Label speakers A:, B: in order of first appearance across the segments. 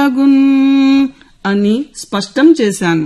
A: ఎట్లగున్ అని స్పష్టం చేశాను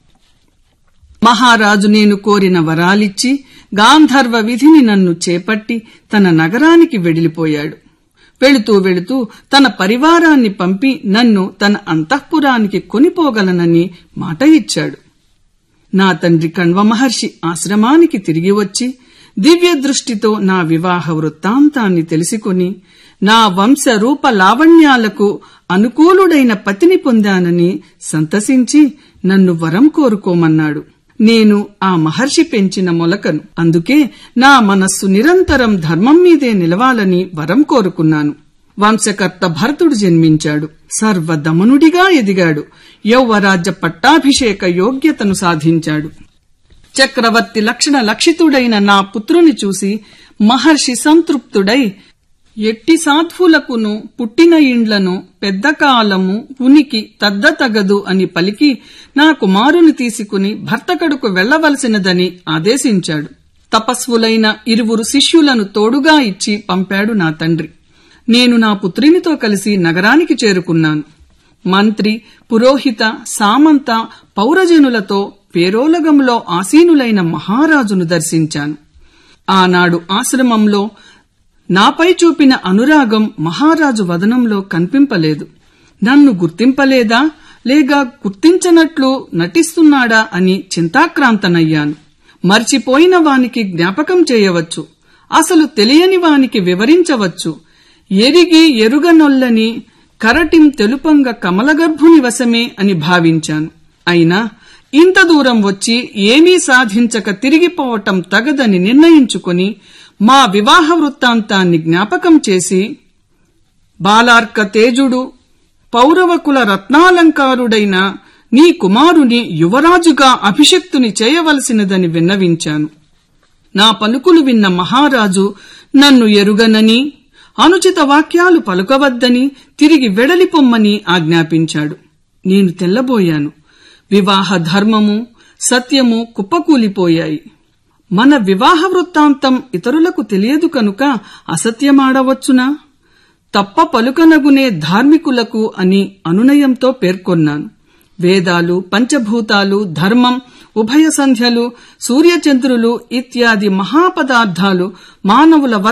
A: మహారాజు నేను కోరిన వరాలిచ్చి గాంధర్వ విధిని నన్ను చేపట్టి తన నగరానికి వెడిలిపోయాడు వెళుతూ వెళుతూ తన పరివారాన్ని పంపి నన్ను తన అంతఃపురానికి కొనిపోగలనని మాట ఇచ్చాడు నా తండ్రి కణ్వ మహర్షి ఆశ్రమానికి తిరిగి వచ్చి దివ్య దృష్టితో నా వివాహ వృత్తాంతాన్ని తెలుసుకుని నా వంశ రూప లావణ్యాలకు అనుకూలుడైన పతిని పొందానని సంతసించి నన్ను వరం కోరుకోమన్నాడు నేను ఆ మహర్షి పెంచిన మొలకను అందుకే నా మనస్సు నిరంతరం ధర్మం మీదే నిలవాలని వరం కోరుకున్నాను వంశకర్త భరతుడు జన్మించాడు సర్వదమనుడిగా ఎదిగాడు యౌవరాజ్య పట్టాభిషేక యోగ్యతను సాధించాడు చక్రవర్తి లక్షణ లక్షితుడైన నా పుత్రుని చూసి మహర్షి సంతృప్తుడై ఎట్టి సాధ్వులకును పుట్టిన ఇండ్లను పెద్ద కాలము ఉనికి తద్దతగదు అని పలికి నా కుమారుని తీసుకుని భర్తకడుకు వెళ్లవలసినదని ఆదేశించాడు తపస్వులైన ఇరువురు శిష్యులను తోడుగా ఇచ్చి పంపాడు నా తండ్రి నేను నా పుత్రినితో కలిసి నగరానికి చేరుకున్నాను మంత్రి పురోహిత సామంత పౌరజనులతో పేరోలగంలో ఆసీనులైన మహారాజును దర్శించాను ఆనాడు ఆశ్రమంలో నాపై చూపిన అనురాగం మహారాజు వదనంలో కనిపింపలేదు నన్ను గుర్తింపలేదా లేక గుర్తించనట్లు నటిస్తున్నాడా అని చింతాక్రాంతనయ్యాను మర్చిపోయిన వానికి జ్ఞాపకం చేయవచ్చు అసలు తెలియని వానికి వివరించవచ్చు ఎరిగి ఎరుగనొల్లని కరటిం తెలుపంగ కమలగర్భుని వశమే అని భావించాను అయినా ఇంత దూరం వచ్చి ఏమీ సాధించక తిరిగిపోవటం తగదని నిర్ణయించుకుని మా వివాహ వృత్తాంతాన్ని జ్ఞాపకం చేసి బాలార్క తేజుడు పౌరవకుల రత్నాలంకారుడైన నీ కుమారుని యువరాజుగా అభిషక్తుని చేయవలసినదని విన్నవించాను నా పలుకులు విన్న మహారాజు నన్ను ఎరుగనని అనుచిత వాక్యాలు పలుకవద్దని తిరిగి వెడలిపొమ్మని ఆజ్ఞాపించాడు నేను తెల్లబోయాను వివాహ ధర్మము సత్యము కుప్పకూలిపోయాయి మన వివాహ వృత్తాంతం ఇతరులకు తెలియదు కనుక అసత్యమాడవచ్చునా తప్ప పలుకనగునే ధార్మికులకు అని అనునయంతో పేర్కొన్నాను వేదాలు పంచభూతాలు ధర్మం ఉభయ సంధ్యలు సూర్యచంద్రులు ఇత్యాది మహాపదార్థాలు మానవుల